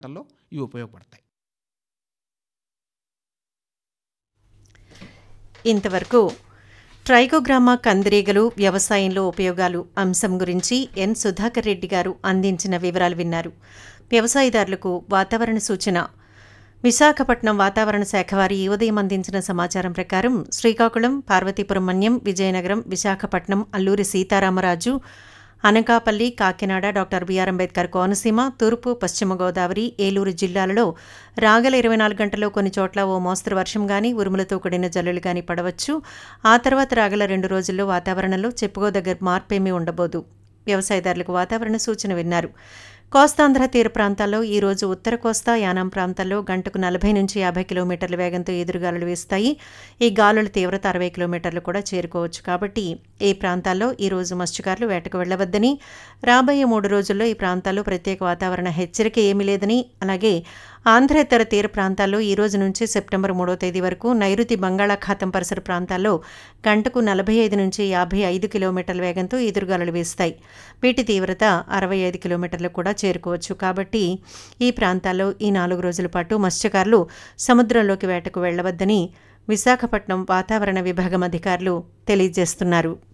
లో ఇవి ఉపయోగపడతాయి ఇంతవరకు ట్రైకోగ్రామా కందిరీగలు వ్యవసాయంలో ఉపయోగాలు అంశం గురించి ఎన్ సుధాకర్ రెడ్డి గారు అందించిన వివరాలు విన్నారు వ్యవసాయదారులకు వాతావరణ సూచన విశాఖపట్నం వాతావరణ శాఖ వారి ఈ ఉదయం అందించిన సమాచారం ప్రకారం శ్రీకాకుళం పార్వతీపురం మన్యం విజయనగరం విశాఖపట్నం అల్లూరి సీతారామరాజు అనకాపల్లి కాకినాడ డాక్టర్ బిఆర్ అంబేద్కర్ కోనసీమ తూర్పు పశ్చిమ గోదావరి ఏలూరు జిల్లాలలో రాగల ఇరవై నాలుగు గంటల్లో కొన్ని చోట్ల ఓ మోస్తరు వర్షం గాని ఉరుములతో కూడిన జల్లులు గాని పడవచ్చు ఆ తర్వాత రాగల రెండు రోజుల్లో వాతావరణంలో చెప్పుకోదగ్గ మార్పేమీ ఉండబోదు వ్యవసాయదారులకు వాతావరణ సూచన విన్నారు కోస్తాంధ్ర తీర ప్రాంతాల్లో ఈ రోజు ఉత్తర కోస్తా యానాం ప్రాంతాల్లో గంటకు నలభై నుంచి యాభై కిలోమీటర్ల వేగంతో ఎదురుగాలులు వీస్తాయి ఈ గాలుల తీవ్రత అరవై కిలోమీటర్లు కూడా చేరుకోవచ్చు కాబట్టి ఈ ప్రాంతాల్లో ఈ రోజు మత్స్యకారులు వేటకు వెళ్లవద్దని రాబోయే మూడు రోజుల్లో ఈ ప్రాంతాల్లో ప్రత్యేక వాతావరణ హెచ్చరిక ఏమీ లేదని అలాగే ఆంధ్రేతర తీర ప్రాంతాల్లో ఈ రోజు నుంచి సెప్టెంబర్ మూడో తేదీ వరకు నైరుతి బంగాళాఖాతం పరిసర ప్రాంతాల్లో గంటకు నలభై ఐదు నుంచి యాభై ఐదు కిలోమీటర్ల వేగంతో ఎదురుగాలులు వీస్తాయి వీటి తీవ్రత అరవై ఐదు కిలోమీటర్లు కూడా చేరుకోవచ్చు కాబట్టి ఈ ప్రాంతాల్లో ఈ నాలుగు రోజుల పాటు మత్స్యకారులు సముద్రంలోకి వేటకు వెళ్లవద్దని విశాఖపట్నం వాతావరణ విభాగం అధికారులు తెలియజేస్తున్నారు